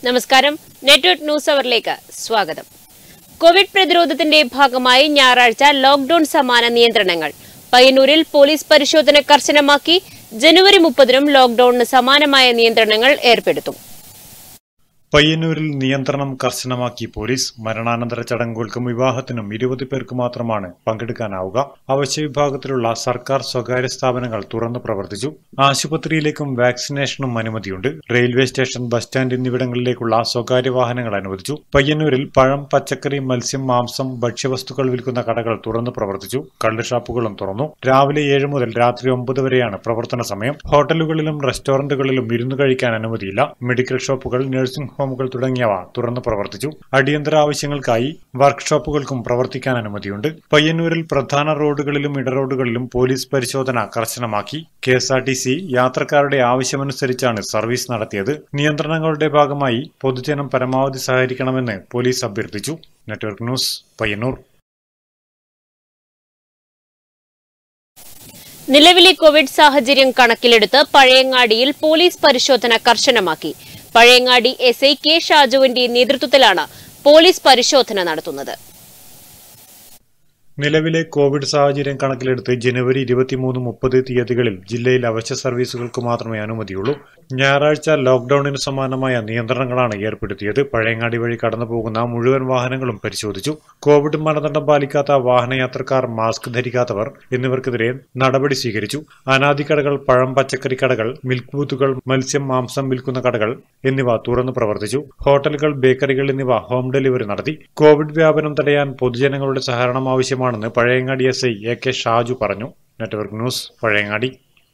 നമസ്കാരം network news അവറിലേക്ക് സ്വാഗതം Covid പ്രതിരോധത്തിന്റെ ഭാഗമായി ഞായറാഴ്ച ലോക്ഡൌൺ സമാന നിയന്ത്രണങ്ങൾ പയ്യന്നൂരിൽ പോലീസ് പരിശോധന കർശനമാക്കി ജനുവരി മുപ്പതിനും ലോക്ഡൌണിന് സമാനമായ നിയന്ത്രണങ്ങൾ ഏർപ്പെടുത്തും പയ്യന്നൂരിൽ നിയന്ത്രണം കർശനമാക്കി പോലീസ് മരണാനന്തര ചടങ്ങുകൾക്കും വിവാഹത്തിനും ഇരുപത് പേർക്ക് മാത്രമാണ് പങ്കെടുക്കാനാവുക അവശ്യ വിഭാഗത്തിലുള്ള സർക്കാർ സ്വകാര്യ സ്ഥാപനങ്ങൾ തുറന്നു പ്രവർത്തിച്ചു ആശുപത്രിയിലേക്കും വാക്സിനേഷനും അനുമതിയുണ്ട് റെയിൽവേ സ്റ്റേഷൻ ബസ് സ്റ്റാൻഡ് എന്നിവിടങ്ങളിലേക്കുള്ള സ്വകാര്യ വാഹനങ്ങൾ അനുവദിച്ചു പയ്യന്നൂരിൽ പഴം പച്ചക്കറി മത്സ്യം മാംസം ഭക്ഷ്യവസ്തുക്കൾ വിൽക്കുന്ന കടകൾ തുറന്നു പ്രവർത്തിച്ചു കള്ള് ഷാപ്പുകളും തുറന്നു രാവിലെ ഏഴ് മുതൽ രാത്രി ഒമ്പത് വരെയാണ് പ്രവർത്തന സമയം ഹോട്ടലുകളിലും റെസ്റ്റോറന്റുകളിലും വിരുന്നു കഴിക്കാൻ അനുമതിയില്ല മെഡിക്കൽ ഷോപ്പുകൾ നഴ്സിംഗ് ഹോമുകൾ തുടങ്ങിയവ തുറന്നു പ്രവർത്തിച്ചു അടിയന്തര ആവശ്യങ്ങൾക്കായി വർക്ക്ഷോപ്പുകൾക്കും പ്രവർത്തിക്കാൻ അനുമതിയുണ്ട് പയ്യന്നൂരിൽ പ്രധാന റോഡുകളിലും ഇടറോഡുകളിലും പോലീസ് പരിശോധന കർശനമാക്കി K S R T C യാത്രക്കാരുടെ ആവശ്യമനുസരിച്ചാണ് സർവീസ് നടത്തിയത് നിയന്ത്രണങ്ങളുടെ ഭാഗമായി പൊതുജനം പരമാവധി സഹകരിക്കണമെന്ന് പോലീസ് അഭ്യർത്ഥിച്ചു നെറ്റ്വർക്ക് ന്യൂസ് പയ്യന്നൂർ നിലവിലെ കോവിഡ് സാഹചര്യം കണക്കിലെടുത്ത് പഴയങ്ങാടിയിൽ പോലീസ് പരിശോധന കർശനമാക്കി പഴയങ്ങാടി എസ് ഐ കെ ഷാജുവിന്റെ നേതൃത്വത്തിലാണ് പോലീസ് പരിശോധന നടത്തുന്നത് നിലവിലെ കോവിഡ് സാഹചര്യം കണക്കിലെടുത്ത് ജനുവരി ഇരുപത്തിമൂന്ന് മുപ്പത് തീയതികളിൽ ജില്ലയിൽ അവശ്യ സർവീസുകൾക്ക് മാത്രമേ അനുമതിയുള്ളൂ ഞായറാഴ്ച ലോക്ഡൌണിന് സമാനമായ നിയന്ത്രണങ്ങളാണ് ഏർപ്പെടുത്തിയത് പഴയങ്ങാടി വഴി കടന്നുപോകുന്ന മുഴുവൻ വാഹനങ്ങളും പരിശോധിച്ചു കോവിഡ് മാനദണ്ഡം പാലിക്കാത്ത വാഹനയാത്രക്കാർ മാസ്ക് ധരിക്കാത്തവർ എന്നിവർക്കെതിരെ നടപടി സ്വീകരിച്ചു അനാദി കടകൾ പഴം പച്ചക്കറി കടകൾ മിൽക്ക് ബൂത്തുകൾ മത്സ്യം മാംസം വിൽക്കുന്ന കടകൾ എന്നിവ തുറന്നു പ്രവർത്തിച്ചു ഹോട്ടലുകൾ ബേക്കറികൾ എന്നിവ ഹോം ഡെലിവറി നടത്തി കോവിഡ് വ്യാപനം തടയാൻ പൊതുജനങ്ങളുടെ സഹകരണം ആവശ്യമാണെന്ന് Pazhayangadi S I A K Shaju പറഞ്ഞു നെറ്റ്വർക്ക് ന്യൂസ് പഴയങ്ങാടി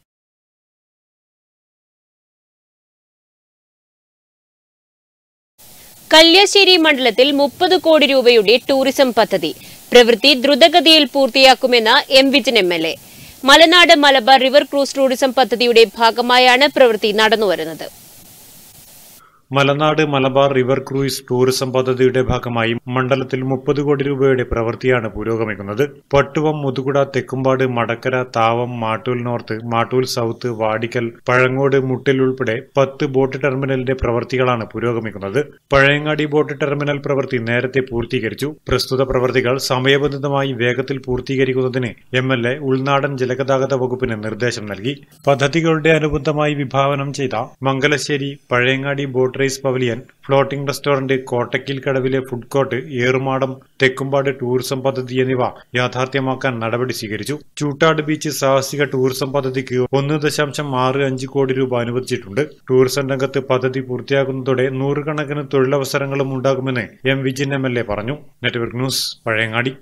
കല്യാശ്ശേരി മണ്ഡലത്തിൽ മുപ്പത് കോടി രൂപയുടെ ടൂറിസം പദ്ധതി പ്രവൃത്തി ദ്രുതഗതിയിൽ പൂർത്തിയാക്കുമെന്ന് M Vijin M L A Malanad Malabar river cruise tourism പദ്ധതിയുടെ ഭാഗമായാണ് പ്രവൃത്തി നടന്നുവരുന്നത് Malanad Malabar river cruise tourism പദ്ധതിയുടെ ഭാഗമായി മണ്ഡലത്തിൽ മുപ്പത് കോടി രൂപയുടെ പ്രവൃത്തിയാണ് പുരോഗമിക്കുന്നത് പട്ടുവം മുതുകുട തെക്കുംപാട് മടക്കര താവം മാട്ടൂൽ നോർത്ത് മാട്ടൂൽ സൗത്ത് വാടിക്കൽ പഴങ്ങോട് മുട്ടിൽ ഉൾപ്പെടെ പത്ത് ബോട്ട് ടെർമിനലിന്റെ പ്രവൃത്തികളാണ് പുരോഗമിക്കുന്നത് പഴയങ്ങാടി ബോട്ട് ടെർമിനൽ പ്രവൃത്തി നേരത്തെ പൂർത്തീകരിച്ചു പ്രസ്തുത പ്രവൃത്തികൾ സമയബന്ധിതമായി വേഗത്തിൽ പൂർത്തീകരിക്കുന്നതിന് എം എൽ എ ഉൾനാടൻ ജലഗതാഗത വകുപ്പിന് നിർദ്ദേശം നൽകി പദ്ധതികളുടെ അനുബന്ധമായി വിഭാവനം ചെയ്ത Mangalassery Pazhayangadi boat race pavilion floating restaurant Kottakkil കടവിലെ ഫുഡ് കോർട്ട് ഏറുമാടം തെക്കുംപാട് ടൂറിസം പദ്ധതി എന്നിവ യാഥാർത്ഥ്യമാക്കാൻ നടപടി സ്വീകരിച്ചു ചൂട്ടാട് ബീച്ച് സാഹസിക ടൂറിസം പദ്ധതിക്ക് ഒന്ന് ദശാംശം ആറ് അഞ്ച് കോടി രൂപ അനുവദിച്ചിട്ടുണ്ട് ടൂറിസം രംഗത്ത് പദ്ധതി പൂർത്തിയാകുന്നതോടെ നൂറുകണക്കിന് തൊഴിലവസരങ്ങളും ഉണ്ടാകുമെന്ന് M Vijin M L A പറഞ്ഞു നെറ്റ്വർക്ക് ന്യൂസ് പഴയങ്ങാടി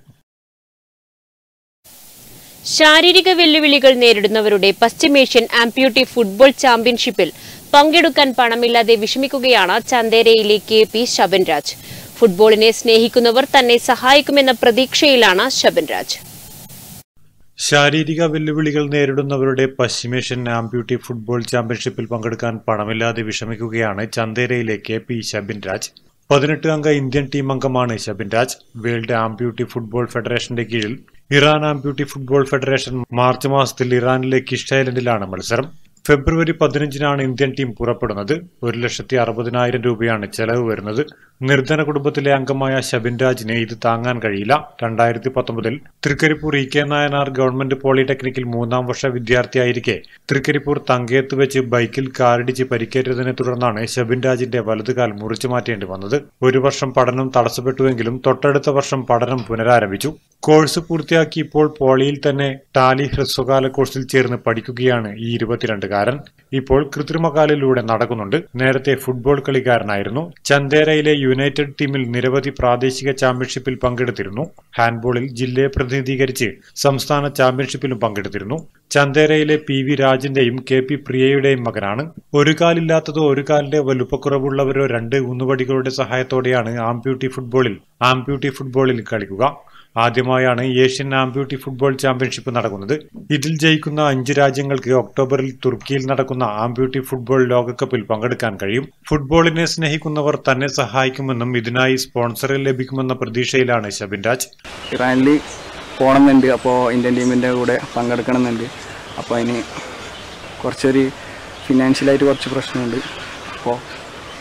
ശാരീരിക വെല്ലുവിളികൾ നേരിടുന്നവരുടെ പശ്ചിമേഷ്യൻ ആംപ്യൂട്ടി ഫുട്ബോൾ ചാമ്പ്യൻഷിപ്പിൽ പങ്കെടുക്കാൻ പണമില്ലാതെ വിഷമിക്കുകയാണ് ചന്ദേരയിലെ കെ പി ശബൻരാജ് ഫുട്ബോളിനെ സ്നേഹിക്കുന്നവർ തന്നെ സഹായിക്കുമെന്ന പ്രതീക്ഷയിലാണ് ശബൻരാജ് ശാരീരിക വെല്ലുവിളികൾ നേരിടുന്നവരുടെ പശ്ചിമേഷ്യൻ ആംപ്യൂട്ടി ഫുട്ബോൾ ചാമ്പ്യൻഷിപ്പിൽ പങ്കെടുക്കാൻ പണമില്ലാതെ വിഷമിക്കുകയാണ് ചന്ദേരയിലെ കെ പി ഷബിൻ രാജ് പതിനെട്ട് അംഗ ഇന്ത്യൻ ടീം അംഗമാണ് Shabin Raj world amputee football ഫെഡറേഷന്റെ കീഴിൽ Iran amputee football federation March മാസത്തിൽ ഇറാനിലെ കിഷ് ഐലൻഡിലാണ് മത്സരം ഫെബ്രുവരി പതിനഞ്ചിനാണ് ഇന്ത്യൻ ടീം പുറപ്പെടുന്നത് ഒരു ലക്ഷത്തി അറുപതിനായിരം രൂപയാണ് ചെലവ് വരുന്നത് നിർധന കുടുംബത്തിലെ അംഗമായ ഷബിൻ രാജിന് ഇത് താങ്ങാൻ കഴിയില്ല രണ്ടായിരത്തി പത്തൊമ്പതിൽ Thrikaripur E K Nayanar government പോളിടെക്നിക്കിൽ മൂന്നാം വർഷ വിദ്യാർത്ഥിയായിരിക്കെ തൃക്കരിപ്പൂർ തങ്കയത്ത് വെച്ച് ബൈക്കിൽ കാറിടിച്ച് പരിക്കേറ്റതിനെ തുടർന്നാണ് ഷബിൻ രാജിന്റെ വലതുകാൽ മുറിച്ചു മാറ്റേണ്ടി വന്നത് ഒരു വർഷം പഠനം തടസ്സപ്പെട്ടുവെങ്കിലും തൊട്ടടുത്ത വർഷം പഠനം പുനരാരംഭിച്ചു കോഴ്സ് പൂർത്തിയാക്കി ഇപ്പോൾ പോളിയിൽ തന്നെ ടാലി ഹ്രസ്വകാല കോഴ്സിൽ ചേർന്ന് പഠിക്കുകയാണ് ഈ ഇരുപത്തിരണ്ടുകാരൻ ഇപ്പോൾ കൃത്രിമകാലിലൂടെ നടക്കുന്നുണ്ട് നേരത്തെ ഫുട്ബോൾ കളിക്കാരനായിരുന്നു ചന്ദേരയിലെ യുണൈറ്റഡ് ടീമിൽ നിരവധി പ്രാദേശിക ചാമ്പ്യൻഷിപ്പിൽ പങ്കെടുത്തിരുന്നു ഹാൻഡ്ബോളിൽ ജില്ലയെ പ്രതിനിധീകരിച്ച് സംസ്ഥാന ചാമ്പ്യൻഷിപ്പിലും പങ്കെടുത്തിരുന്നു ചന്ദേരയിലെ പി വി രാജിന്റെയും കെ പി പ്രിയയുടെയും മകനാണ് ഒരു കാലില്ലാത്തതോ ഒരു കാലിന്റെ വലുപ്പക്കുറവുള്ളവരോ രണ്ട് ഊന്നുവടികളുടെ സഹായത്തോടെയാണ് ആംപ്യൂട്ടി ഫുട്ബോളിൽ ആംപ്യൂട്ടി ഫുട്ബോളിൽ കളിക്കുക ആദ്യമായാണ് ഏഷ്യൻ ആംബ്യൂട്ടി ഫുട്ബോൾ ചാമ്പ്യൻഷിപ്പ് നടക്കുന്നത് ഇതിൽ ജയിക്കുന്ന അഞ്ച് രാജ്യങ്ങൾക്ക് ഒക്ടോബറിൽ തുർക്കിയിൽ നടക്കുന്ന ആംബ്യൂട്ടി ഫുട്ബോൾ ലോകകപ്പിൽ പങ്കെടുക്കാൻ കഴിയും ഫുട്ബോളിനെ സ്നേഹിക്കുന്നവർ തന്നെ സഹായിക്കുമെന്നും ഇതിനായി സ്പോൺസർ ലഭിക്കുമെന്ന പ്രതീക്ഷയിലാണ് ഷബിൻ രാജ് ഇറാനിൽ പോകണമെന്നുണ്ട് അപ്പോൾ ഇന്ത്യൻ ടീമിൻ്റെ കൂടെ പങ്കെടുക്കണമെന്നുണ്ട് അപ്പോൾ അതിന് കുറച്ചൊരു ഫിനാൻഷ്യലായിട്ട് കുറച്ച് പ്രശ്നമുണ്ട് അപ്പോൾ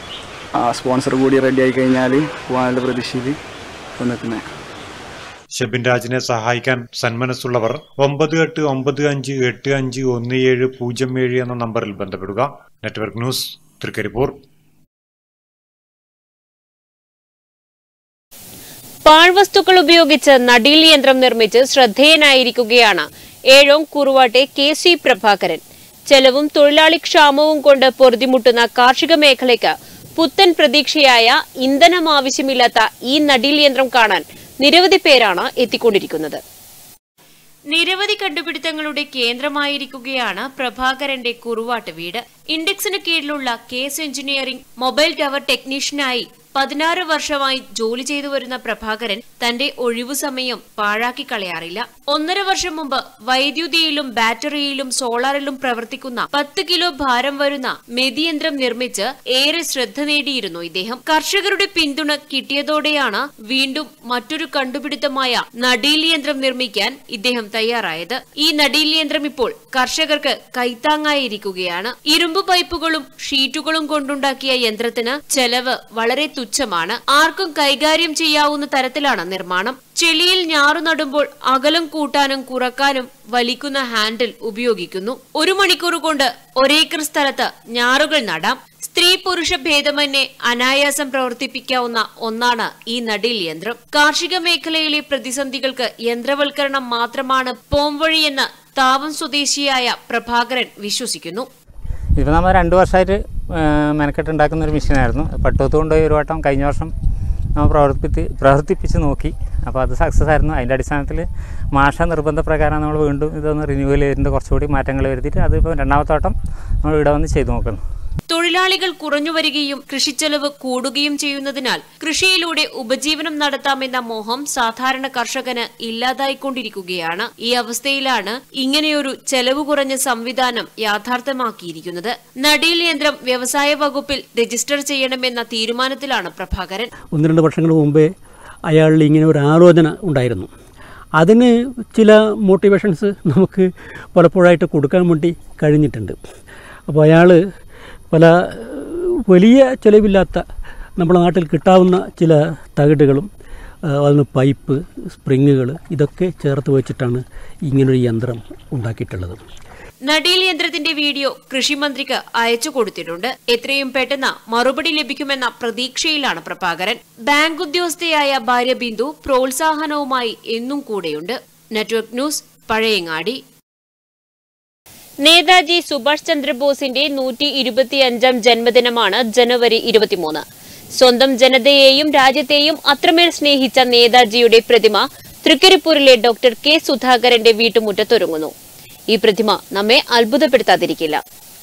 ആ സ്പോൺസർ കൂടി റെഡി ആയി കഴിഞ്ഞാൽ പോകാനുള്ള പ്രതീക്ഷയിൽ നിൽക്കുന്നത് ഷെബിൻ രാജിനെ സഹായിക്കാൻ സന്മനസ്സുള്ളവർ ഒമ്പത് എട്ട് ഒമ്പത് അഞ്ച് എട്ട് അഞ്ച് ഒന്ന് ഏഴ് പൂജ്യം ഏഴ് എന്ന നമ്പറിൽ ബന്ധപ്പെടുക നെറ്റ്വർക്ക് ന്യൂസ് തൃക്കരിപ്പൂർ പാഴ്വസ്തുക്കൾ ഉപയോഗിച്ച് നടീൽ യന്ത്രം നിർമ്മിച്ച് ശ്രദ്ധേയനായിരിക്കുകയാണ് ഏഴോം കുറുവാട്ടെ കെ സി പ്രഭാകരൻ ചെലവും തൊഴിലാളി ക്ഷാമവും കൊണ്ട് പൊറുതിമുട്ടുന്ന കാർഷിക മേഖലയ്ക്ക് പുത്തൻ പ്രതീക്ഷയായ ഇന്ധനം ആവശ്യമില്ലാത്ത ഈ നടീൽ യന്ത്രം കാണാൻ നിരവധി പേരാണ് എത്തിക്കൊണ്ടിരിക്കുന്നത് നിരവധി കണ്ടുപിടുത്തങ്ങളുടെ കേന്ദ്രമായിരിക്കുകയാണ് പ്രഭാകരന്റെ കുറുവാട്ട് വീട് ഇൻഡെക്സിന് കീഴിലുള്ള കേസ് എഞ്ചിനീയറിംഗ് മൊബൈൽ ടവർ ടെക്നീഷ്യനായി പതിനാറ് വർഷമായി ജോലി ചെയ്തു വരുന്ന പ്രഭാകരൻ തന്റെ ഒഴിവു സമയം പാഴാക്കി കളയാറില്ല ഒന്നര വർഷം മുമ്പ് വൈദ്യുതിയിലും ബാറ്ററിയിലും സോളാറിലും പ്രവർത്തിക്കുന്ന പത്ത് കിലോ ഭാരം വരുന്ന മെതിയന്ത്രം നിർമ്മിച്ച് ഏറെ ശ്രദ്ധ നേടിയിരുന്നു ഇദ്ദേഹം കർഷകരുടെ പിന്തുണ കിട്ടിയതോടെയാണ് വീണ്ടും മറ്റൊരു കണ്ടുപിടുത്തമായ നടീൽ യന്ത്രം നിർമ്മിക്കാൻ ഇദ്ദേഹം തയ്യാറായത് ഈ നടീൽ യന്ത്രം ഇപ്പോൾ കർഷകർക്ക് കൈത്താങ്ങായിരിക്കുകയാണ് ഇരുമ്പ് പൈപ്പുകളും ഷീറ്റുകളും കൊണ്ടുണ്ടാക്കിയ യന്ത്രത്തിന് ചെലവ് വളരെ തുച്ഛമാണ് ആർക്കും കൈകാര്യം ചെയ്യാവുന്ന തരത്തിലാണ് നിർമ്മാണം ചെളിയിൽ ഞാറു നടുമ്പോൾ അകലം കൂട്ടാനും കുറക്കാനും വലിക്കുന്ന ഹാൻഡിൽ ഉപയോഗിക്കുന്നു ഒരു മണിക്കൂർ കൊണ്ട് ഒരേക്കർ സ്ഥലത്ത് ഞാറുകൾ നടാം സ്ത്രീ പുരുഷ ഭേദമന്യേ അനായാസം പ്രവർത്തിപ്പിക്കാവുന്ന ഒന്നാണ് ഈ നടീൽ യന്ത്രം കാർഷിക മേഖലയിലെ പ്രതിസന്ധികൾക്ക് യന്ത്രവൽക്കരണം മാത്രമാണ് പോംവഴിയെന്ന് താവം സ്വദേശിയായ പ്രഭാകരൻ വിശ്വസിക്കുന്നു ഇതിപ്പോൾ നമ്മൾ രണ്ട് വർഷമായിട്ട് മെനക്കെട്ട് ഉണ്ടാക്കുന്ന ഒരു മെഷീനായിരുന്നു പട്ടുവത്ത് കൊണ്ടുപോയി ഒരു വട്ടം കഴിഞ്ഞ വർഷം നമ്മൾ പ്രവർത്തിപ്പിച്ച് പ്രവർത്തിപ്പിച്ച് നോക്കി അപ്പോൾ അത് സക്സസ് ആയിരുന്നു അതിൻ്റെ അടിസ്ഥാനത്തിൽ മാഷ നിർബന്ധപ്രകാരം നമ്മൾ വീണ്ടും ഇതൊന്ന് റിന്യൂവൽ ചെയ്തിട്ട് കുറച്ചുകൂടി മാറ്റങ്ങൾ വരുത്തിയിട്ട് അതിപ്പോൾ രണ്ടാമത്തെ വട്ടം നമ്മൾ ഇവിടെ വന്ന് ചെയ്തു നോക്കുന്നു തൊഴിലാളികൾ കുറഞ്ഞു വരികയും കൃഷിച്ചെലവ് കൂടുകയും ചെയ്യുന്നതിനാൽ കൃഷിയിലൂടെ ഉപജീവനം നടത്താമെന്ന മോഹം സാധാരണ കർഷകന് ഇല്ലാതായിക്കൊണ്ടിരിക്കുകയാണ് ഈ അവസ്ഥയിലാണ് ഇങ്ങനെയൊരു ചെലവ് കുറഞ്ഞ സംവിധാനം യാഥാർത്ഥ്യമാക്കിയിരിക്കുന്നത് നടീൽ യന്ത്രം വ്യവസായ വകുപ്പിൽ രജിസ്റ്റർ ചെയ്യണമെന്ന തീരുമാനത്തിലാണ് പ്രഭാകരൻ ഒന്ന് രണ്ട് വർഷങ്ങൾ മുമ്പേ അയാളിൽ ഇങ്ങനെ ഒരു ആലോചന ഉണ്ടായിരുന്നു അതിന് ചില മോട്ടിവേഷൻസ് നമുക്ക് പലപ്പോഴായിട്ട് കൊടുക്കാൻ വേണ്ടി കഴിഞ്ഞിട്ടുണ്ട് അപ്പോൾ അയാൾ പല വലിയ ചിലവില്ലാത്ത നമ്മുടെ നാട്ടിൽ കിട്ടാവുന്ന ചില തകിടുകളും ആ, അതിന് പൈപ്പ് സ്പ്രിങ്ങുകൾ ഇതൊക്കെ ചേർത്ത് വെച്ചിട്ടാണ് ഇങ്ങനൊരു യന്ത്രം ഉണ്ടാക്കിയിട്ടുള്ളത് നടീൽ യന്ത്രത്തിന്റെ വീഡിയോ കൃഷിമന്ത്രിക്ക് അയച്ചു കൊടുത്തിട്ടുണ്ട് എത്രയും പെട്ടെന്ന് മറുപടി ലഭിക്കുമെന്ന പ്രതീക്ഷയിലാണ് പ്രഭാകരൻ ബാങ്ക് ഉദ്യോഗസ്ഥയായ ഭാര്യ ബിന്ദു പ്രോത്സാഹനവുമായി എന്നും കൂടെയുണ്ട് നെറ്റ്വർക്ക് ന്യൂസ് പഴയങ്ങാടി നേതാജി സുഭാഷ് ചന്ദ്രബോസിന്റെ നൂറ്റി ഇരുപത്തിയഞ്ചാം ജന്മദിനമാണ് ജനുവരി ഇരുപത്തിമൂന്ന് സ്വന്തം ജനതയെയും രാജ്യത്തെയും അത്രമേൽ സ്നേഹിച്ച നേതാജിയുടെ പ്രതിമ തൃക്കരിപ്പൂരിലെ ഡോക്ടർ കെ സുധാകരന്റെ വീട്ടുമുറ്റത്തൊരുങ്ങുന്നു ഈ പ്രതിമ നമ്മെ അത്ഭുതപ്പെടുത്താതിരിക്കില്ല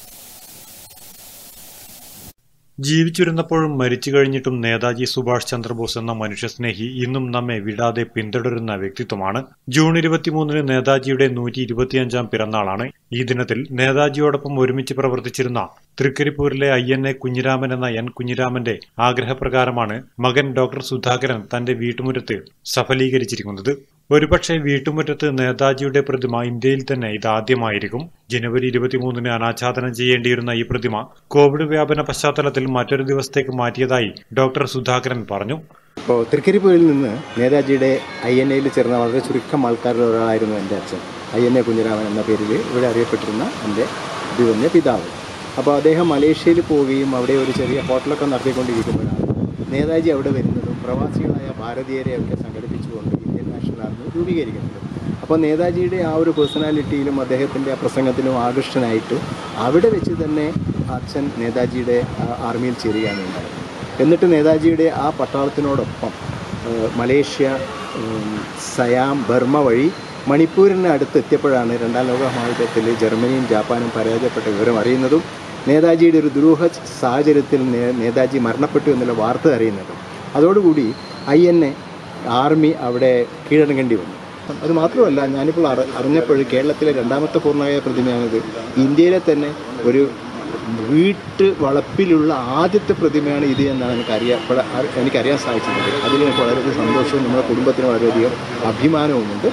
ജീവിച്ചിരുന്നപ്പോഴും മരിച്ചു കഴിഞ്ഞിട്ടും നേതാജി സുഭാഷ് ചന്ദ്രബോസ് എന്ന മനുഷ്യസ്നേഹി ഇന്നും നമ്മെ വിടാതെ പിന്തുടരുന്ന വ്യക്തിത്വമാണ് ജൂൺ ഇരുപത്തിമൂന്നിന് നേതാജിയുടെ നൂറ്റി ഇരുപത്തിയഞ്ചാം പിറന്നാളാണ് ഈ ദിനത്തിൽ നേതാജിയോടൊപ്പം ഒരുമിച്ച് പ്രവർത്തിച്ചിരുന്ന തൃക്കരിപ്പൂരിലെ ഐ എൻ എ കുഞ്ഞിരാമൻ എന്ന എൻ കുഞ്ഞിരാമന്റെ ആഗ്രഹപ്രകാരമാണ് മകൻ ഡോക്ടർ സുധാകരൻ തന്റെ വീട്ടുമുറ്റത്ത് സഫലീകരിച്ചിരിക്കുന്നത് ഒരുപക്ഷെ വീട്ടുമുറ്റത്ത് നേതാജിയുടെ പ്രതിമ ഇന്ത്യയിൽ തന്നെ ഇതാദ്യമായിരിക്കും ജനുവരി ഇരുപത്തിമൂന്നിന് അനാച്ഛാദനം ചെയ്യേണ്ടിയിരുന്ന ഈ പ്രതിമ കോവിഡ് വ്യാപന പശ്ചാത്തലത്തിൽ മറ്റൊരു ദിവസത്തേക്ക് മാറ്റിയതായി ഡോക്ടർ സുധാകരൻ പറഞ്ഞു ഇപ്പോൾ തൃക്കരിപ്പൂരിൽ നിന്ന് നേതാജിയുടെ ഐ എൻ എയിൽ ചേർന്ന വളരെ ചുരുക്കം ആൾക്കാരിൽ ഒരാളായിരുന്നു എൻ്റെ അച്ഛൻ ഐ എൻ എ കുഞ്ഞിരാമൻ എന്ന പേരിൽ ഇവിടെ അറിയപ്പെട്ടിരുന്ന എൻ്റെ ദിവന്യ പിതാവ് അപ്പോൾ അദ്ദേഹം മലേഷ്യയിൽ പോവുകയും അവിടെ ഒരു ചെറിയ ഹോട്ടലൊക്കെ നടത്തിക്കൊണ്ടിരിക്കുമ്പോഴാണ് നേതാജി അവിടെ വരുന്നതും പ്രവാസികളായ ഭാരതീയരെ ഒക്കെ സംഘടിപ്പിച്ചുകൊണ്ട് ഇന്ത്യൻ നാഷണൽ ആർമി രൂപീകരിക്കുന്നത് അപ്പോൾ നേതാജിയുടെ ആ ഒരു പേഴ്സണാലിറ്റിയിലും അദ്ദേഹത്തിൻ്റെ ആ പ്രസംഗത്തിലും ആകൃഷ്ടനായിട്ട് അവിടെ വെച്ച് തന്നെ അച്ഛൻ നേതാജിയുടെ ആ ആർമിയിൽ ചേരുകയാണ് ഉണ്ടായത് എന്നിട്ട് നേതാജിയുടെ ആ പട്ടാളത്തിനോടൊപ്പം ഏഹ്, മലേഷ്യ ഉം, സയാം ബർമ്മ വഴി മണിപ്പൂരിന് അടുത്ത് എത്തിയപ്പോഴാണ് രണ്ടാം ലോക മഹായുദ്ധത്തിൽ ജർമ്മനിയും ജാപ്പാനും പരാജയപ്പെട്ട വിവരം അറിയുന്നതും നേതാജിയുടെ ഒരു ദുരൂഹ സാഹചര്യത്തിൽ നേ- നേതാജി മരണപ്പെട്ടു എന്നുള്ള വാർത്ത അറിയുന്നതും അതോടുകൂടി ഐ എൻ എ ആർമി അവിടെ കീഴടങ്ങേണ്ടി വന്നു അത് മാത്രമല്ല ഞാനിപ്പോൾ അറി അറിഞ്ഞപ്പോൾ കേരളത്തിലെ രണ്ടാമത്തെ പൂർണ്ണമായ പ്രതിമയാണിത് ഇന്ത്യയിലെ തന്നെ ഒരു വീട്ട് വളപ്പിലുള്ള ആദ്യത്തെ പ്രതിമയാണ് ഇത് എന്നാണ് എനിക്ക് അറിയാൻ എനിക്കറിയാൻ സാധിച്ചിട്ടുണ്ട് അതിൽ എനിക്ക് വളരെയധികം സന്തോഷവും നമ്മുടെ കുടുംബത്തിന് വളരെയധികം അഭിമാനവുമുണ്ട്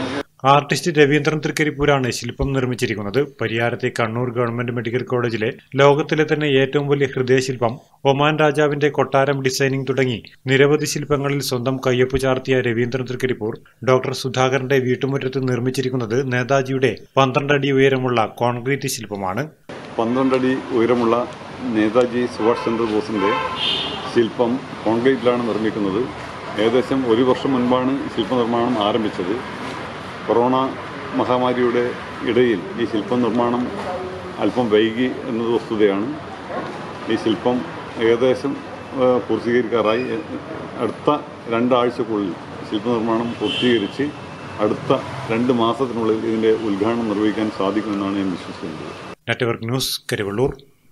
ആർട്ടിസ്റ്റ് രവീന്ദ്രൻ തൃക്കരിപ്പൂരാണ് ശില്പം നിർമ്മിച്ചിരിക്കുന്നത് പരിയാരത്തെ കണ്ണൂർ ഗവൺമെന്റ് മെഡിക്കൽ കോളേജിലെ ലോകത്തിലെ തന്നെ ഏറ്റവും വലിയ ഹൃദയശില്പം ഒമാൻ രാജാവിന്റെ കൊട്ടാരം ഡിസൈനിംഗ് തുടങ്ങി നിരവധി ശില്പങ്ങളിൽ സ്വന്തം കയ്യൊപ്പ് ചാർത്തിയ രവീന്ദ്രൻ തൃക്കരിപ്പൂർ ഡോക്ടർ സുധാകരന്റെ വീട്ടുമുറ്റത്ത് നിർമ്മിച്ചിരിക്കുന്നത് നേതാജിയുടെ പന്ത്രണ്ടടി ഉയരമുള്ള കോൺക്രീറ്റ് ശില്പമാണ് പന്ത്രണ്ടടി ഉയരമുള്ള നേതാജി സുഭാഷ് ചന്ദ്രബോസിൻ്റെ ശില്പം കോൺക്രീറ്റിലാണ് നിർമ്മിക്കുന്നത് ഏകദേശം ഒരു വർഷം മുൻപാണ് ശില്പനിർമ്മാണം ആരംഭിച്ചത് കൊറോണ മഹാമാരിയുടെ ഇടയിൽ ഈ ശില്പ നിർമ്മാണം അല്പം വൈകി എന്നത് വസ്തുതയാണ് ഈ ശില്പം ഏകദേശം ആ, പൂർത്തീകരിക്കാറായി എ- അടുത്ത രണ്ടാഴ്ചക്കുള്ളിൽ ശില്പനിർമ്മാണം പൂർത്തീകരിച്ച് അടുത്ത രണ്ട് മാസത്തിനുള്ളിൽ ഇതിൻ്റെ ഉദ്ഘാടനം നിർവഹിക്കാൻ സാധിക്കുമെന്നാണ് ഞാൻ വിശ്വസിക്കുന്നത് നെറ്റ്വർക്ക് ന്യൂസ് കരിവള്ളൂർ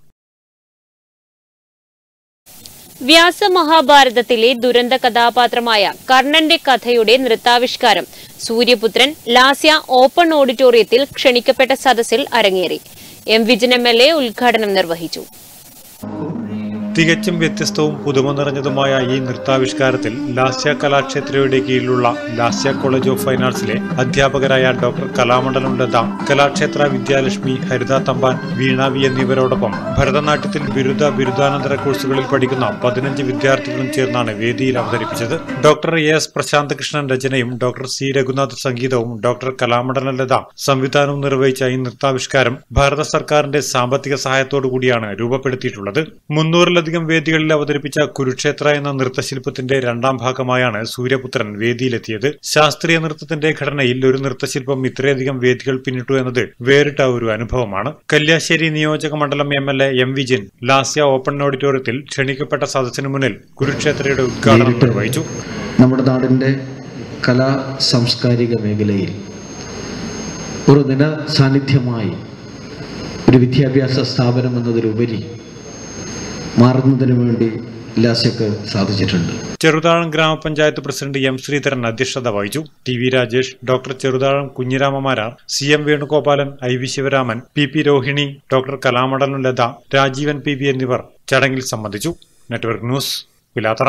വ്യാസമഹാഭാരതത്തിലെ ദുരന്ത കഥാപാത്രമായ കർണന്റെ കഥയുടെ നൃത്താവിഷ്കാരം സൂര്യപുത്രൻ ലാസ്യ ഓപ്പൺ ഓഡിറ്റോറിയത്തിൽ ക്ഷണിക്കപ്പെട്ട സദസ്സിൽ അരങ്ങേറി M Vijin M L A ഉദ്ഘാടനം നിർവഹിച്ചു തികച്ചും വ്യത്യസ്തവും പുതുമ നിറഞ്ഞതുമായ ഈ നൃത്താവിഷ്കാരത്തിൽ ലാസ്യ കലാക്ഷേത്രയുടെ കീഴിലുള്ള ലാസ്യ കോളേജ് ഓഫ് ഫൈൻ ആർട്സിലെ അധ്യാപകരായ ഡോക്ടർ കലാമണ്ഡലം ലത കലാക്ഷേത്ര വിദ്യാലക്ഷ്മി ഹരിത തമ്പാൻ വീണ വി എന്നിവരോടൊപ്പം ഭരതനാട്യത്തിൽ ബിരുദ ബിരുദാനന്തര കോഴ്സുകളിൽ പഠിക്കുന്ന പതിനഞ്ച് വിദ്യാർത്ഥികളും ചേർന്നാണ് വേദിയിൽ അവതരിപ്പിച്ചത് doctor A S Prasanth Krishnan രചനയും ഡോക്ടർ സി രഘുനാഥ് സംഗീതവും ഡോക്ടർ കലാമണ്ഡലം ലത സംവിധാനവും നിർവഹിച്ച ഈ നൃത്താവിഷ്കാരം ഭാരത സർക്കാരിന്റെ സാമ്പത്തിക സഹായത്തോടു കൂടിയാണ് രൂപപ്പെടുത്തിയിട്ടുള്ളത് മുന്നൂറിലധികം വേദികളിൽ അവതരിപ്പിച്ച കുരുക്ഷേത്ര എന്ന നൃത്തശില്പത്തിന്റെ രണ്ടാം ഭാഗമായാണ് സൂര്യപുത്രൻ വേദിയിലെത്തിയത് ശാസ്ത്രീയ നൃത്തത്തിന്റെ ഘടനയിൽ ഒരു നൃത്തശില്പം ഇത്രയധികം വേദികൾ പിന്നിട്ടു എന്നത് വേറിട്ട ഒരു അനുഭവമാണ് കല്യാശ്ശേരി നിയോജക മണ്ഡലം M L A M Vijin Lasya open ഓഡിറ്റോറിയത്തിൽ ക്ഷണിക്കപ്പെട്ട സദസ്സിനു മുന്നിൽ കുരുക്ഷേത്രയുടെ ഉദ്ഘാടനം നേരിട്ട് നിർവഹിച്ചു നമ്മുടെ നാടിൻ്റെ കലാ സാംസ്കാരിക മേഖലയിൽ ഒരു നില സാന്നിധ്യമായി ഒരു വിദ്യാഭ്യാസ സ്ഥാപനം എന്നതിലുപരി മാറുന്നതിന് വേണ്ടി ലാസ്യക്ക് സാധിച്ചിട്ടുണ്ട് ചെറുതാഴം ഗ്രാമപഞ്ചായത്ത് പ്രസിഡന്റ് എം ശ്രീധരൻ അധ്യക്ഷത വഹിച്ചു T V Rajesh doctor Cheruthazham Kunhirama Marar C M Venugopalan I V Sivaraman P P Rohini doctor Kalamandalam Latha Rajeevan P B എന്നിവർ ചടങ്ങിൽ സംബന്ധിച്ചു നെറ്റ്വർക്ക് ന്യൂസ് പിലാത്തറ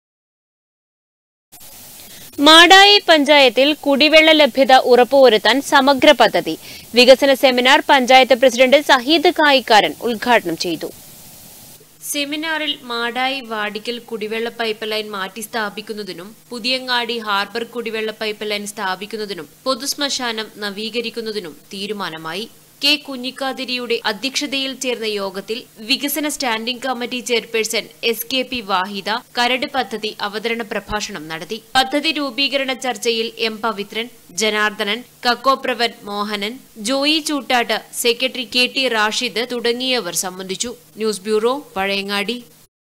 മാടായി പഞ്ചായത്തിൽ കുടിവെള്ള ലഭ്യത ഉറപ്പുവരുത്താൻ സമഗ്ര പദ്ധതി വികസന സെമിനാർ പഞ്ചായത്ത് പ്രസിഡന്റ് സഹീദ് കായിക്കാരൻ ഉദ്ഘാടനം ചെയ്തു സെമിനാറിൽ മാടായി വാടിക്കൽ കുടിവെള്ള പൈപ്പ് ലൈൻ മാറ്റി സ്ഥാപിക്കുന്നതിനും പുതിയങ്ങാടി ഹാർബർ കുടിവെള്ള പൈപ്പ് ലൈൻ സ്ഥാപിക്കുന്നതിനും പൊതുശ്മശാനം നവീകരിക്കുന്നതിനും തീരുമാനമായി കെ കുഞ്ഞിക്കാതിരിയുടെ അധ്യക്ഷതയിൽ ചേർന്ന യോഗത്തിൽ വികസന standing committee chairperson S K P Wahida കരട് പദ്ധതി അവതരണ പ്രഭാഷണം നടത്തി പദ്ധതി രൂപീകരണ ചർച്ചയിൽ M Pavithran Janardhanan Kakkopravan Mohanan Joy Choottad secretary K T Rashid തുടങ്ങിയവർ സംബന്ധിച്ചു news bureau Pazhayangadi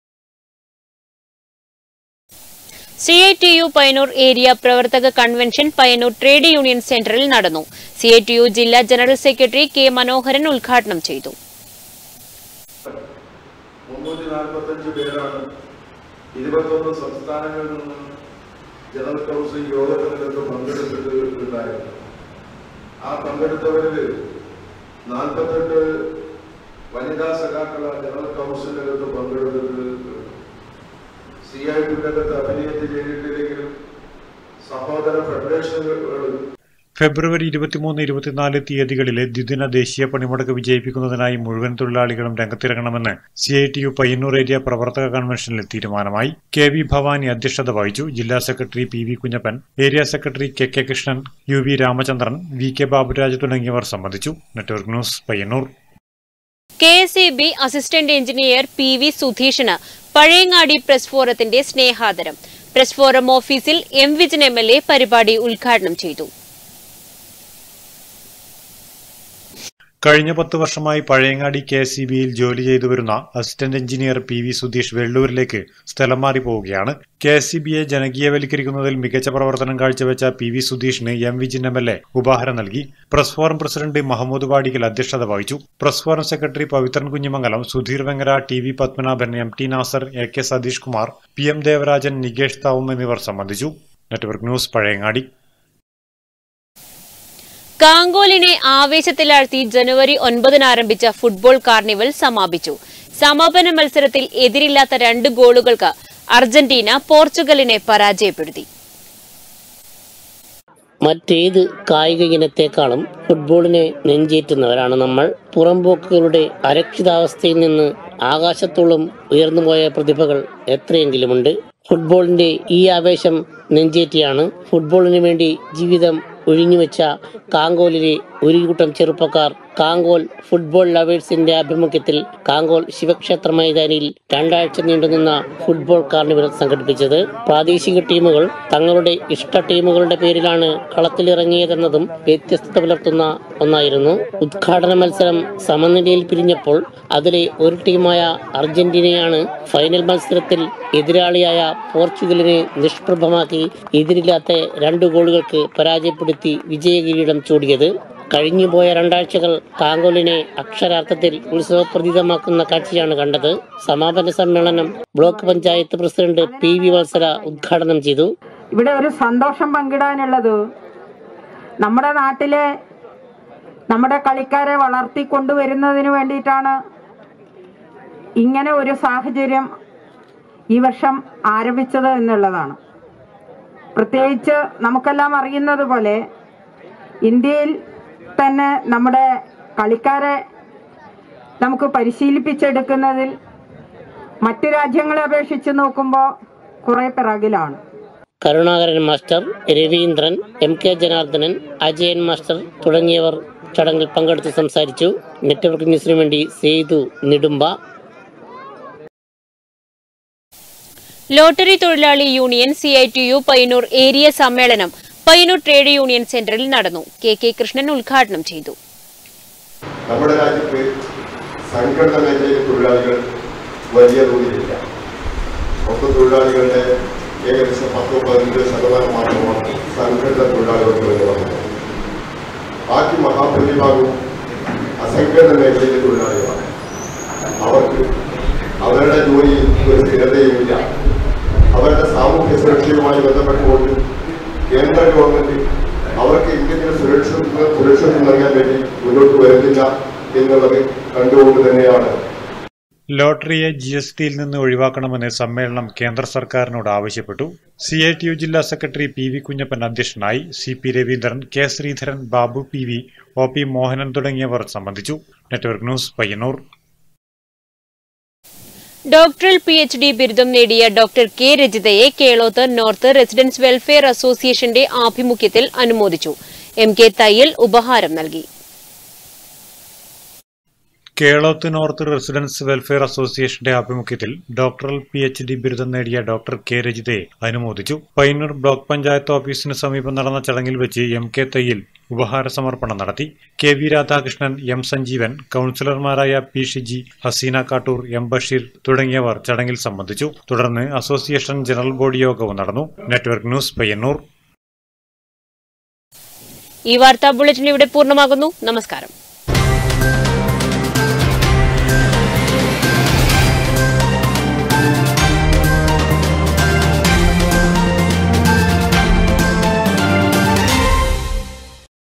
C I T U Payyanur area പ്രവർത്തക കൺവെൻഷൻ പയ്യന്നൂർ ട്രേഡ് യൂണിയൻ സെന്ററിൽ നടന്നു സി ഐ ടി യു ജില്ലാ ജനറൽ സെക്രട്ടറി കെ മനോഹരൻ ഉദ്ഘാടനം ചെയ്തു മുന്നൂറ്റി നാൽപ്പത്തഞ്ച് പേരാണ് ഇരുപത്തൊന്ന് സംസ്ഥാനങ്ങളിൽ നിന്നും ജനറൽ കൗൺസിൽ യോഗത്തിനകത്ത് പങ്കെടുത്തിട്ട് ഉണ്ടായിരുന്നു ആ പങ്കെടുത്തവരിൽ നാൽപ്പത്തെട്ട് വനിതാ സഖാക്കളാണ് ജനറൽ കൗൺസിലിനകത്ത് പങ്കെടുത്തിട്ട് സി ഐ ടിക്കകത്ത് അഭിനയത്ത് ചെയ്തിട്ടില്ലെങ്കിലും സഹോദര ഫെഡറേഷനുകൾ ഫെബ്രുവരി ഇരുപത്തിമൂന്ന് ഇരുപത്തിനാല് തീയതികളിലെ ദ്വിദിന ദേശീയ പണിമുടക്ക് വിജയിപ്പിക്കുന്നതിനായി മുഴുവൻ തൊഴിലാളികളും രംഗത്തിറങ്ങണമെന്ന് C I T U Payyanur area പ്രവർത്തക കൺവെൻഷനിൽ തീരുമാനമായി കെ വി ഭവാനി അധ്യക്ഷത വഹിച്ചു ജില്ലാ secretary P V Kunhappan area secretary K K Krishnan U V Ramachandran V K Baburaj തുടങ്ങിയവർ സംബന്ധിച്ചു network news Payyanur K S E B assistant engineer P V സുധീഷിന് പഴയങ്ങാടി പ്രസ് ഫോറത്തിന്റെ സ്നേഹാദരം പ്രസ് ഫോറം ഓഫീസിൽ M Vijin M L A പരിപാടി ഉദ്ഘാടനം ചെയ്തു കഴിഞ്ഞ പത്ത് വർഷമായി പഴയങ്ങാടി കെ എസ് ബിയിൽ ജോലി ചെയ്തു വരുന്ന assistant engineer P V Sudheesh വെള്ളൂരിലേക്ക് സ്ഥലം മാറി പോവുകയാണ് കെ എസ് ബിയെ ജനകീയവൽക്കരിക്കുന്നതിൽ മികച്ച പ്രവർത്തനം കാഴ്ചവെച്ച പി വി സുധീഷിന് M Vijin M L A ഉപഹാരം നൽകി press forum president Mahmood Vadikkal അധ്യക്ഷത വഹിച്ചു press forum secretary Pavithran Kunhimangalam Sudheer Vengara T V Padmanabhan M T Nasar A K Satheesh Kumar P M Devarajan Nikesh Thavam എന്നിവർ സംബന്ധിച്ചു നെറ്റ്വർക്ക് ന്യൂസ് പഴയങ്ങാടി കാങ്കോലിനെ ആവേശത്തിലാഴ്ത്തി ജനുവരി ഒൻപതിന് ആരംഭിച്ച ഫുട്ബോൾ കാർണിവൽ സമാപിച്ചു സമാപന മത്സരത്തിൽ എതിരില്ലാത്ത രണ്ട് ഗോളുകൾക്ക് അർജന്റീന പോർച്ചുഗലിനെ പരാജയപ്പെടുത്തി മറ്റേത് കായിക ഇനത്തെക്കാളും ഫുട്ബോളിനെ നെഞ്ചേറ്റുന്നവരാണ് നമ്മൾ പുറംപോക്കുകളുടെ അരക്ഷിതാവസ്ഥയിൽ നിന്ന് ആകാശത്തോളം ഉയർന്നുപോയ പ്രതിഭകൾ എത്രയെങ്കിലുമുണ്ട് ഫുട്ബോളിന്റെ ഈ ആവേശം നെഞ്ചേറ്റിയാണ് ഫുട്ബോളിന് വേണ്ടി ജീവിതം ഒഴിഞ്ഞുവെച്ച കാങ്കോലിലെ ഒരു കൂട്ടം ചെറുപ്പക്കാർ കാങ്കോൽ ഫുട്ബോൾ ലവേഴ്സിന്റെ ആഭിമുഖ്യത്തിൽ കാങ്കോൽ ശിവക്ഷേത്ര മൈതാനിയിൽ രണ്ടാഴ്ച നീണ്ടുനിന്ന ഫുട്ബോൾ കാർണിവൽ സംഘടിപ്പിച്ചത് പ്രാദേശിക ടീമുകൾ തങ്ങളുടെ ഇഷ്ട ടീമുകളുടെ പേരിലാണ് കളത്തിലിറങ്ങിയതെന്നതും വ്യത്യസ്തത പുലർത്തുന്ന ഒന്നായിരുന്നു ഉദ്ഘാടന മത്സരം സമനിലയിൽ പിരിഞ്ഞപ്പോൾ അതിലെ ഒരു ടീമായ അർജന്റീനയാണ് ഫൈനൽ മത്സരത്തിൽ എതിരാളിയായ പോർച്ചുഗലിനെ നിഷ്പ്രഭമാക്കി എതിരില്ലാത്ത രണ്ട് ഗോളുകൾക്ക് പരാജയപ്പെടുത്തി വിജയകിരീടം ചൂടിയത് കഴിഞ്ഞുപോയ രണ്ടാഴ്ചകൾ കാങ്കോലിനെ അക്ഷരാർത്ഥത്തിൽ ഉത്സവപ്രതീതമാക്കുന്ന കാഴ്ചയാണ് കണ്ടത് സമാപന സമ്മേളനം block panchayat president P V Vatsala ഉദ്ഘാടനം ചെയ്തു ഇവിടെ ഒരു സന്തോഷം പങ്കിടാനുള്ളത് നമ്മുടെ നാട്ടിലെ നമ്മുടെ കളിക്കാരെ വളർത്തിക്കൊണ്ടുവരുന്നതിന് വേണ്ടിയിട്ടാണ് ഇങ്ങനെ ഒരു സാഹചര്യം ഈ വർഷം ആരംഭിച്ചത് എന്നുള്ളതാണ് പ്രത്യേകിച്ച് നമുക്കെല്ലാം അറിയുന്നത് പോലെ ഇന്ത്യയിൽ തന്നെ നമ്മുടെ കളിക്കാരെ നമുക്ക് പരിശീലിപ്പിച്ചെടുക്കുന്നതിൽ മറ്റു രാജ്യങ്ങളെ അപേക്ഷിച്ച് നോക്കുമ്പോൾ കുറെ പിറകിലാണ് Karunakaran master Raveendran M K Janardhanan Ajayan master തുടങ്ങിയവർ ചടങ്ങിൽ പങ്കെടുത്ത് സംസാരിച്ചു നെറ്റ്വർക്ക് ന്യൂസിനു വേണ്ടി സേതു നെടുമ്പ ലോട്ടറി തൊഴിലാളി union C I T U Payyanur area സമ്മേളനം പയ്യന്നൂർ ട്രേഡ് യൂണിയൻ സെന്ററിൽ നടന്നു കെ കെ കൃഷ്ണൻ ഉദ്ഘാടനം ചെയ്തു നമ്മുടെ രാജ്യത്ത് സംഘടന മേഖലയിലെ തൊഴിലാളികൾ വലിയ തോതിലില്ല മൊത്ത തൊഴിലാളികളുടെ ഏകദേശം പത്തോ പതിനഞ്ച് ശതമാനം മാത്രമാണ് സംഘടിത തൊഴിലാളികൾക്ക് എന്ന് പറഞ്ഞത് ബാക്കി മഹാഭൂരിഭാഗവും അസംഘടിത മേഖലയിലെ തൊഴിലാളികളാണ് അവർക്ക് അവരുടെ ജോലിയിൽ ഒരു സ്ഥിരതയുമില്ല അവരുടെ സാമൂഹ്യ സുരക്ഷയുമായി ബന്ധപ്പെട്ടുകൊണ്ട് കേന്ദ്ര ഗവൺമെന്റ് അവർക്ക് എന്തെങ്കിലും സുരക്ഷ സുരക്ഷിതം നൽകാൻ വേണ്ടി മുന്നോട്ട് വരുന്നില്ല എന്നുള്ളത് കണ്ടുകൊണ്ട് തന്നെയാണ് ലോട്ടറിയെ ജി എസ് ടിയിൽ നിന്ന് ഒഴിവാക്കണമെന്ന് സമ്മേളനം കേന്ദ്ര സർക്കാരിനോട് ആവശ്യപ്പെട്ടു സി ഐ ടി യു ജില്ലാ സെക്രട്ടറി പി വി കുഞ്ഞപ്പൻ അധ്യക്ഷനായി C P Raveendran K Sreedharan Babu P V O P Mohanan തുടങ്ങിയവർ സംബന്ധിച്ചു network news Payyanur doctoral P H D ബിരുദം നേടിയ ഡോക്ടർ കെ രജിതയെ കേളോത്ത് നോർത്ത് റെസിഡൻസ് വെൽഫെയർ അസോസിയേഷന്റെ ആഭിമുഖ്യത്തിൽ അനുമോദിച്ചു എം കെ തയ്യൽ ഉപഹാരം നൽകി കേളോത്ത് നോർത്ത് റെസിഡൻസ് വെൽഫെയർ അസോസിയേഷന്റെ ആഭിമുഖ്യത്തിൽ ഡോക്ടറൽ പി എച്ച് ഡി ബിരുദം നേടിയ ഡോക്ടർ കെ രജിതയെ അനുമോദിച്ചു പയ്യന്നൂർ ബ്ലോക്ക് പഞ്ചായത്ത് ഓഫീസിന് സമീപം നടന്ന ചടങ്ങിൽ വെച്ച് എം കെ തയ്യിൽ ഉപഹാര സമർപ്പണം നടത്തി K V Radhakrishnan M Sanjeevan കൌൺസിലർമാരായ പി ഷിജി ഹസീന കാട്ടൂർ എം ബഷീർ തുടങ്ങിയവർ ചടങ്ങിൽ സംബന്ധിച്ചു തുടർന്ന് അസോസിയേഷൻ ജനറൽ ബോഡി യോഗവും നടന്നു നെറ്റ്വർക്ക് ന്യൂസ് പയ്യന്നൂർ ഈ വാർത്താ ബുള്ളറ്റിൻ ഇവിടെ പൂർണ്ണമാകുന്നു നമസ്കാരം